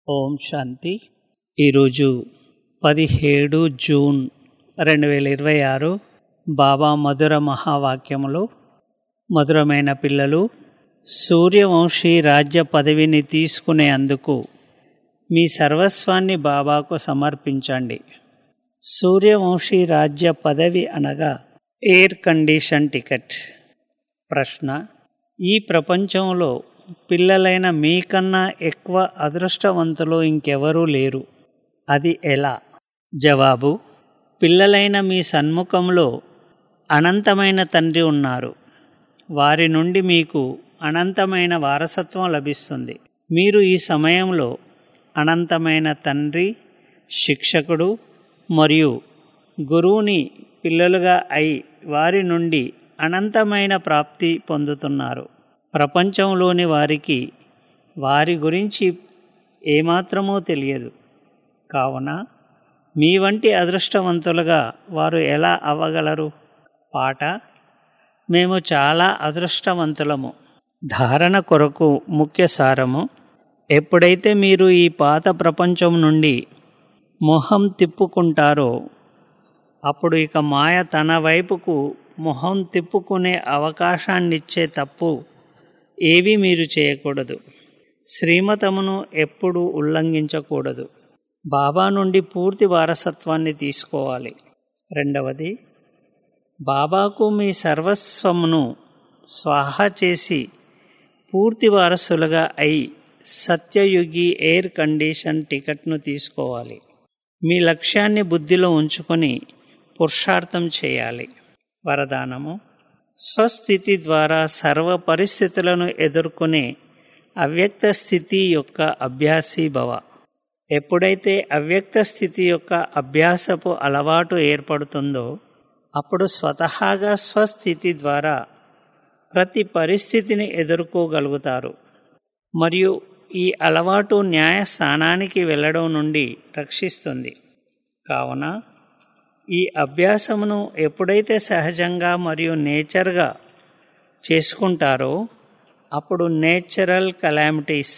ఓం శాంతి ఈరోజు పదిహేడు జూన్ రెండు వేల ఇరవై ఆరు బాబా మధుర మహావాక్యములు మధురమైన పిల్లలు సూర్యవంశీ రాజ్య పదవిని తీసుకునే అందుకు మీ సర్వస్వాన్ని బాబాకు సమర్పించండి సూర్యవంశీ రాజ్య పదవి అనగా ఎయిర్ కండిషన్ టికెట్ ప్రశ్న ఈ ప్రపంచంలో పిల్లలైన మీకన్నా ఎక్కువ అదృష్టవంతులు ఇంకెవరూ లేరు అది ఎలా జవాబు పిల్లలైన మీ సన్ముఖంలో అనంతమైన తండ్రి ఉన్నారు వారి నుండి మీకు అనంతమైన వారసత్వం లభిస్తుంది మీరు ఈ సమయంలో అనంతమైన తండ్రి శిక్షకుడు మరియు గురువుని పిల్లలుగా అయి వారి నుండి అనంతమైన ప్రాప్తి పొందుతున్నారు ప్రపంచంలోని వారికి వారి గురించి ఏమాత్రమూ తెలియదు కావున మీ వంటి అదృష్టవంతులుగా వారు ఎలా అవ్వగలరు పాట మేము చాలా అదృష్టవంతులము ధారణ కొరకు ముఖ్య సారము ఎప్పుడైతే మీరు ఈ పాత ప్రపంచం నుండి మొహం తిప్పుకుంటారో అప్పుడు ఇక మాయ తన వైపుకు మొహం తిప్పుకునే అవకాశాన్నిచ్చే తప్పు ఏవి మీరు చేయకూడదు శ్రీమతమును ఎప్పుడు ఉల్లంఘించకూడదు బాబా నుండి పూర్తి వారసత్వాన్ని తీసుకోవాలి రెండవది బాబాకు మీ సర్వస్వమును స్వాహ చేసి పూర్తి వారసులుగా అయి సత్యయుగి ఎయిర్ కండిషన్ టికెట్ను తీసుకోవాలి మీ లక్ష్యాన్ని బుద్ధిలో ఉంచుకొని పురుషార్థం చేయాలి వరదానము స్వస్థితి ద్వారా సర్వ పరిస్థితులను ఎదుర్కొనే అవ్యక్త స్థితి యొక్క అభ్యాసీ భవ ఎప్పుడైతే అవ్యక్త స్థితి యొక్క అభ్యాసపు అలవాటు ఏర్పడుతుందో అప్పుడు స్వతహాగా స్వస్థితి ద్వారా ప్రతి పరిస్థితిని ఎదుర్కోగలుగుతారు మరియు ఈ అలవాటు న్యాయస్థానానికి వెళ్ళడం నుండి రక్షిస్తుంది కావున ఈ అభ్యాసమును ఎప్పుడైతే సహజంగా మరియు నేచర్గా చేసుకుంటారో అప్పుడు నేచురల్ కలామిటీస్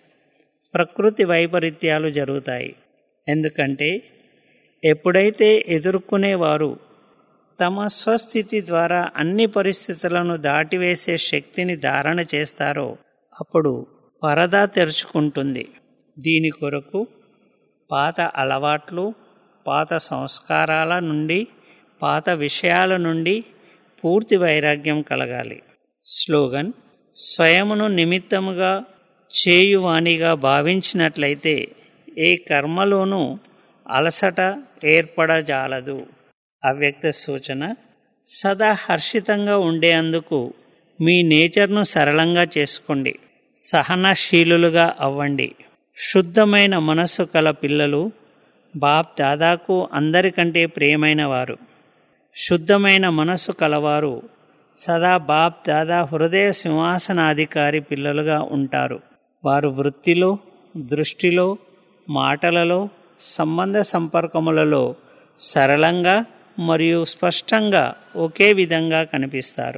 ప్రకృతి వైపరీత్యాలు జరుగుతాయి ఎందుకంటే ఎప్పుడైతే ఎదుర్కొనేవారు తమ స్వస్థితి ద్వారా అన్ని పరిస్థితులను దాటివేసే శక్తిని ధారణ చేస్తారో అప్పుడు పరదా తెరుచుకుంటుంది దీని కొరకు పాత అలవాట్లు పాత సంస్కారాల నుండి పాత విషయాల నుండి పూర్తి వైరాగ్యం కలగాలి స్లోగన్ స్వయమును నిమిత్తముగా చేయువానిగా భావించినట్లయితే ఏ కర్మలోనూ అలసట ఏర్పడజాలదు అవ్యక్త సూచన సదా హర్షితంగా ఉండేందుకు మీ నేచర్ను సరళంగా చేసుకోండి సహనశీలులుగా అవ్వండి శుద్ధమైన మనస్సు కల పిల్లలు బాప్ దాదాకు అందరికంటే ప్రియమైన వారు శుద్ధమైన మనస్సు కలవారు సదా బాప్ దాదా హృదయ సింహాసనాధికారి పిల్లలుగా ఉంటారు వారు వృత్తిలో దృష్టిలో మాటలలో సంబంధ సంపర్కములలో సరళంగా మరియు స్పష్టంగా ఒకే విధంగా కనిపిస్తారు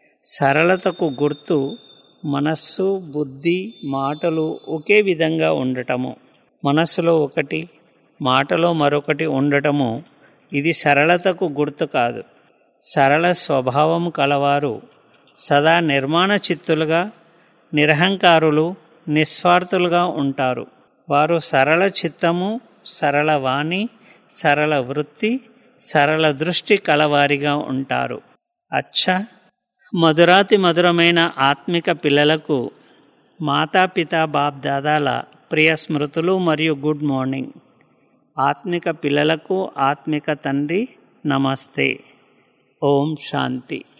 సరళతకు గుర్తు మనస్సు బుద్ధి మాటలు ఒకే విధంగా ఉండటము మనస్సులో ఒకటి మాటలో మరొకటి ఉండటము ఇది సరళతకు గుర్తు కాదు సరళ స్వభావం కలవారు సదా నిర్మాణ చిత్తులుగా నిరహంకారులు నిస్వార్థులుగా ఉంటారు వారు సరళ చిత్తము సరళ వాణి సరళ వృత్తి సరళ దృష్టి కలవారిగా ఉంటారు అచ్చా మధురాతి మధురమైన ఆత్మిక పిల్లలకు మాతాపిత బాప్ దాదాల ప్రియ స్మృతులు మరియు గుడ్ మార్నింగ్ ఆత్మిక పిల్లలకు ఆత్మిక తండ్రి నమస్తే ఓం శాంతి